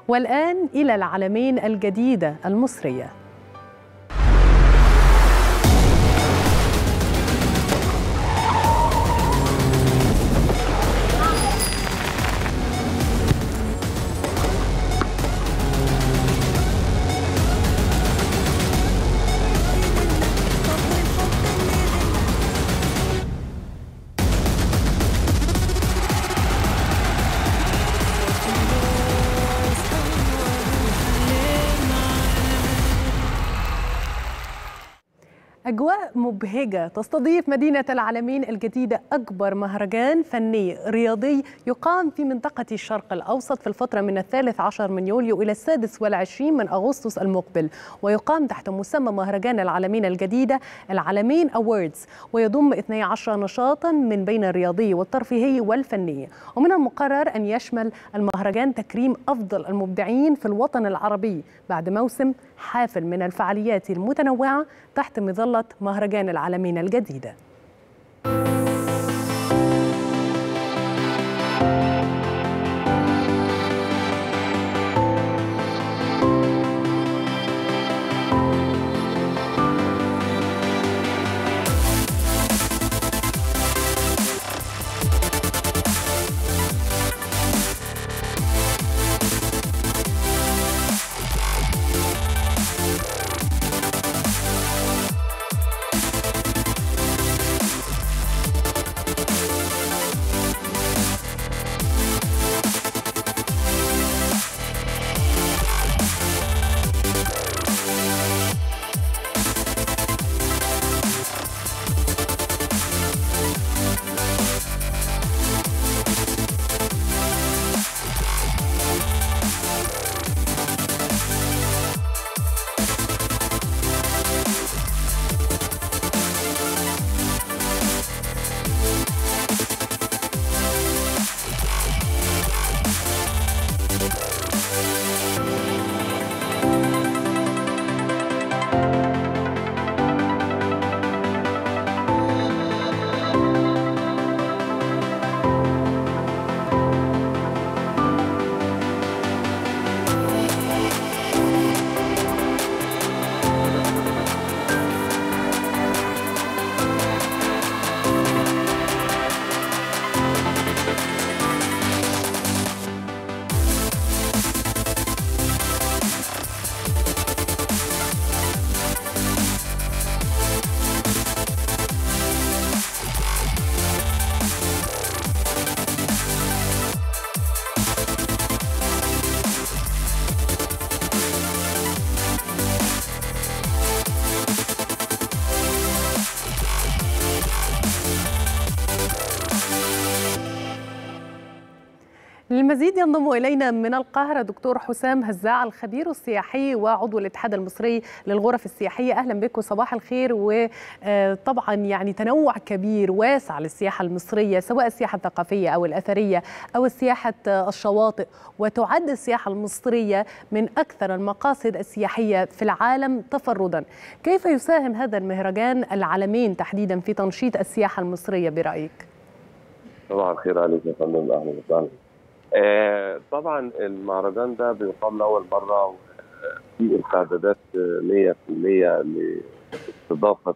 والآن إلى العالمين الجديدة المصرية أجواء مبهجة تستضيف مدينة العالمين الجديدة أكبر مهرجان فني رياضي يقام في منطقة الشرق الأوسط في الفترة من الثالث عشر من يوليو إلى السادس والعشرين من أغسطس المقبل ويقام تحت مسمى مهرجان العالمين الجديدة العالمين أوردز ويضم 12 نشاطا من بين الرياضي والترفيهي والفني ومن المقرر أن يشمل المهرجان تكريم أفضل المبدعين في الوطن العربي بعد موسم حافل من الفعاليات المتنوعة تحت مظلة مهرجان العالمين الجديدة للمزيد ينضم الينا من القاهره دكتور حسام هزاع الخبير السياحي وعضو الاتحاد المصري للغرف السياحيه اهلا بك وصباح الخير وطبعا يعني تنوع كبير واسع للسياحه المصريه سواء السياحه الثقافيه او الاثريه او السياحه الشواطئ وتعد السياحه المصريه من اكثر المقاصد السياحيه في العالم تفردا كيف يساهم هذا المهرجان العالمين تحديدا في تنشيط السياحه المصريه برايك صباح الخير عليك يا فندم اهلا وسهلا آه طبعا المهرجان ده بيقام لاول مره في استعدادات 100% لاستضافه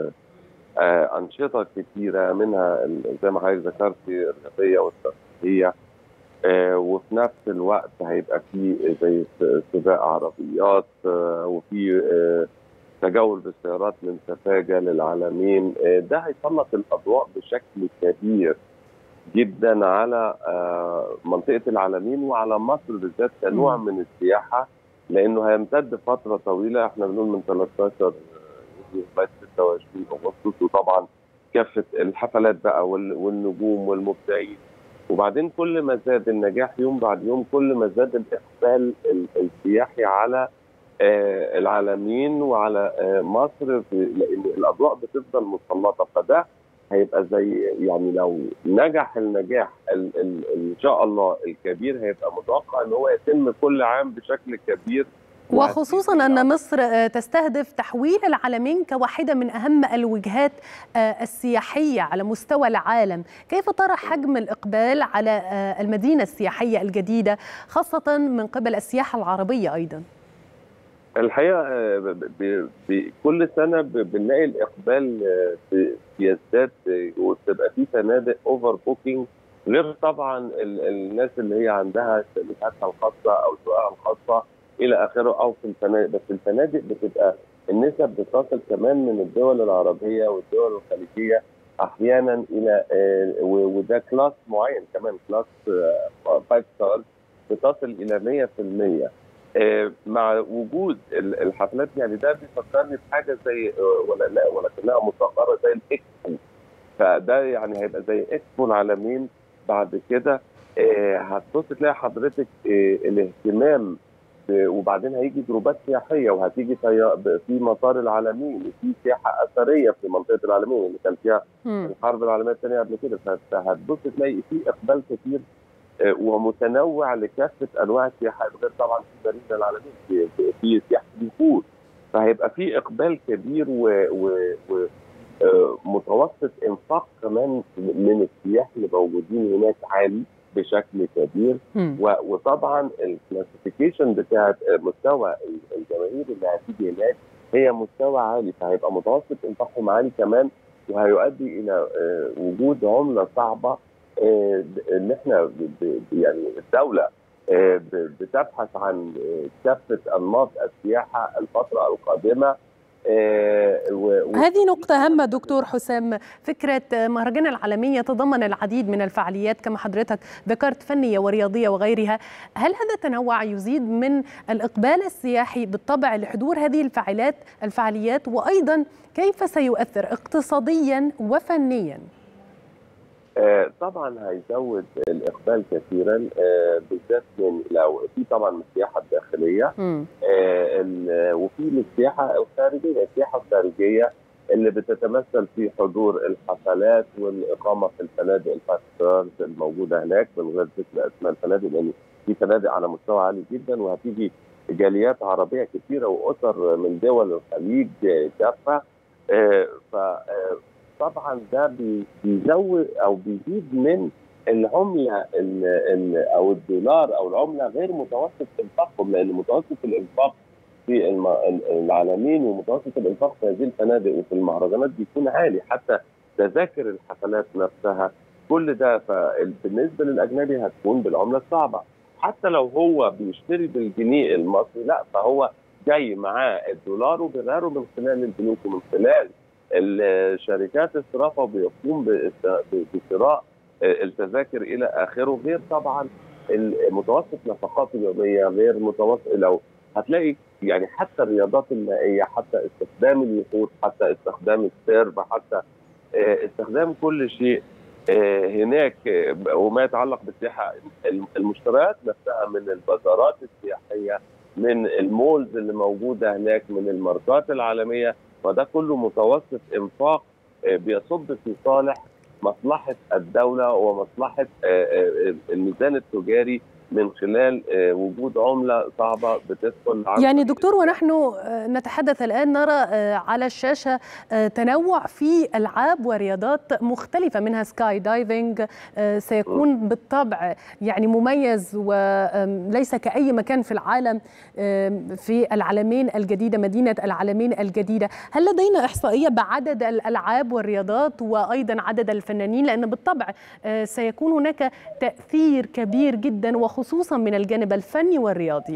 آه انشطه كثيره منها زي ما حضرتك ذكرت الرياضيه والترفيهيه آه وفي نفس الوقت هيبقى في زي سباق عربيات وفي تجول بالسيارات من سفاجه للعالمين ده هيسلط الاضواء بشكل كبير جدا على منطقه العالمين وعلى مصر بالذات كنوع من السياحه لانه هيمتد فتره طويله احنا بنقول من 13 لغايه 26 اغسطس وطبعا كافه الحفلات بقى والنجوم والمبدعين وبعدين كل ما زاد النجاح يوم بعد يوم كل ما زاد الاقبال السياحي على العالمين وعلى مصر لان الاضواء بتفضل مسلطه فده هيبقى زي يعني لو نجح النجاح ال ال ان شاء الله الكبير هيبقى متوقع ان هو يتم كل عام بشكل كبير وخصوصا أن مصر تستهدف تحويل العالمين كواحدة من أهم الوجهات السياحية على مستوى العالم كيف ترى حجم الإقبال على المدينة السياحية الجديدة خاصة من قبل السياحة العربية أيضا الحقيقة كل سنة بنلاقي الإقبال بيزداد وتبقى في فنادق أوفر بوكينج غير طبعا الناس اللي هي عندها شركاتها الخاصة أو سواقها الخاصة الى اخره او في الفنادق بس الفنادق بتبقى النسب بتصل كمان من الدول العربيه والدول الخليجيه احيانا الى وده كلاس معين كمان كلاس 5 ستار بتصل الى 100% مع وجود الحفلات يعني ده بيفكرني بحاجه زي ولا لا ولكنها مصغره زي الاكسبو فده يعني هيبقى زي اكسبو العالمين بعد كده هتبص تلاقي حضرتك الاهتمام وبعدين هيجي جروبات سياحيه وهتيجي في مطار العالمين وفي سياحه اثريه في منطقه العالمين اللي كان فيها الحرب العالميه الثانيه قبل كده فهتبص تلاقي في اقبال كثير ومتنوع لكافه انواع السياحه غير طبعا في مدينه العالمين في, في سياحه الوفود فهيبقى في اقبال كبير و, و, و متوسط انفاق كمان من السياح اللي موجودين هناك عالي بشكل كبير و... وطبعا الكلاسيفيكيشن بتاعت مستوى الجماهير اللي هتيجي هناك هي مستوى عالي فهيبقى متوسط انفاقهم عالي كمان وهيؤدي الى وجود عمله صعبه ان احنا ب... يعني الدوله بتبحث عن كافه انماط السياحه الفتره القادمه هذه نقطة هامة دكتور حسام فكرة مهرجان العالمين يتضمن العديد من الفعاليات كما حضرتك ذكرت فنية ورياضية وغيرها هل هذا التنوع يزيد من الإقبال السياحي بالطبع لحضور هذه الفعاليات الفعاليات وأيضا كيف سيؤثر اقتصاديا وفنيا؟ آه طبعا هيزود الاقبال كثيرا آه بالذات من لو في طبعا من السياحه الداخليه آه وفي من السياحه الخارجيه، السياحه الخارجيه اللي بتتمثل في حضور الحفلات والاقامه في الفنادق الفايف الموجوده هناك من غير ذكر اسماء الفنادق لان في فنادق على مستوى عالي جدا وهتيجي جاليات عربيه كثيره واسر من دول الخليج كافه ف طبعا ده بيزود او بيزيد من العمله ال ال او الدولار او العمله غير متوسط انفاقهم لان متوسط الانفاق في العالمين ومتوسط الانفاق في هذه الفنادق وفي المهرجانات بيكون عالي حتى تذاكر الحفلات نفسها كل ده فبالنسبه للاجنبي هتكون بالعمله الصعبه حتى لو هو بيشتري بالجنيه المصري لا فهو جاي معاه الدولار وبيغيره من خلال البنوك ومن خلال الشركات الصرافه بيقوم بشراء التذاكر الى اخره غير طبعا متوسط نفقات اليوميه غير متوسط لو هتلاقي يعني حتى الرياضات المائيه حتى استخدام اليخوت حتى استخدام السيرف حتى استخدام كل شيء هناك وما يتعلق بالسياحه المشتريات نفسها من البازارات السياحيه من المولز اللي موجوده هناك من الماركات العالميه وده كله متوسط انفاق بيصب في صالح مصلحه الدوله ومصلحه الميزان التجاري من خلال وجود عمله صعبه بتدخل يعني دكتور ونحن نتحدث الان نرى على الشاشه تنوع في العاب ورياضات مختلفه منها سكاي دايفنج سيكون بالطبع يعني مميز وليس كاي مكان في العالم في العالمين الجديده مدينه العالمين الجديده هل لدينا احصائيه بعدد الالعاب والرياضات وايضا عدد الفنانين لان بالطبع سيكون هناك تاثير كبير جدا وخصوصا خصوصا من الجانب الفني والرياضي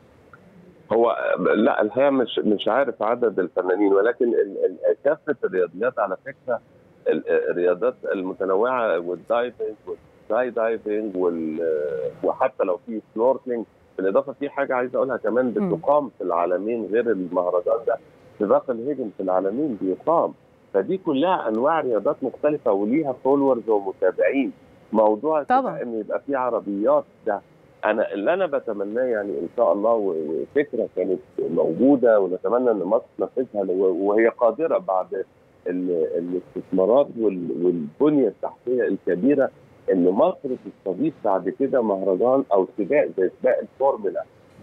هو لا الحقيقه مش مش عارف عدد الفنانين ولكن كافه الرياضيات على فكره الرياضات المتنوعه والدايفنج والسكاي دايفنج وحتى لو في سنوركلينج بالاضافه في حاجه عايز اقولها كمان بتقام في العالمين غير المهرجان ده سباق الهجن في العالمين بيقام فدي كلها انواع رياضات مختلفه وليها فولورز ومتابعين موضوع طبعا ان يبقى في عربيات ده انا اللي انا بتمناه يعني ان شاء الله وفكره كانت موجوده ونتمنى ان مصر تنفذها وهي قادره بعد الاستثمارات والبنيه التحتيه الكبيره ان مصر تستضيف بعد كده مهرجان او سباق زي سباق الفورمولا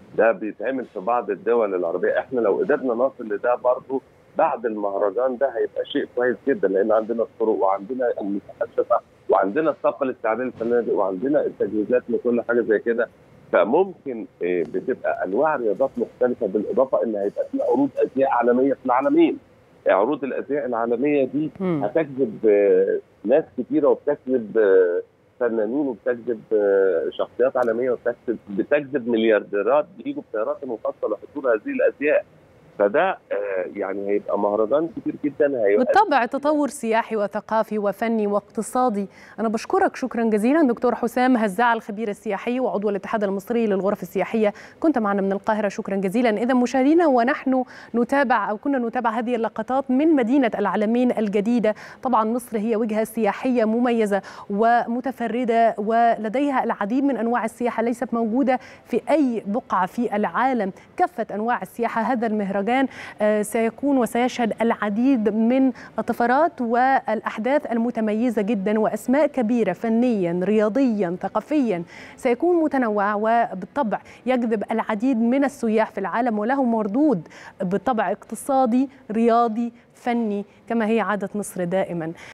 ده بيتعمل في بعض الدول العربيه احنا لو قدرنا نصل لده برضه بعد المهرجان ده هيبقى شيء كويس جدا لان عندنا الطرق وعندنا المساحات وعندنا الطاقه لاستعداد الفنادق وعندنا التجهيزات لكل حاجه زي كده فممكن بتبقى انواع رياضات مختلفه بالاضافه ان هيبقى في عروض ازياء عالميه في العالمين عروض الازياء العالميه دي مم. هتجذب ناس كتيره وبتجذب فنانين وبتجذب شخصيات عالميه وبتجذب بتجذب مليارديرات بيجوا بطيارات مخصصه لحضور هذه الازياء فده يعني هيبقى مهرجان كبير جدا هيبقى بالطبع تطور سياحي وثقافي وفني واقتصادي أنا بشكرك شكرا جزيلا دكتور حسام هزاع الخبير السياحي وعضو الاتحاد المصري للغرف السياحية كنت معنا من القاهرة شكرا جزيلا إذا مشاهدينا ونحن نتابع أو كنا نتابع هذه اللقطات من مدينة العالمين الجديدة طبعا مصر هي وجهة سياحية مميزة ومتفردة ولديها العديد من أنواع السياحة ليست موجودة في أي بقعة في العالم كافة أنواع السياحة هذا المهرجان سيكون وسيشهد العديد من الطفرات والأحداث المتميزة جدا وأسماء كبيرة فنيا رياضيا ثقافيا سيكون متنوع وبالطبع يجذب العديد من السياح في العالم وله مردود بالطبع اقتصادي رياضي فني كما هي عادة مصر دائما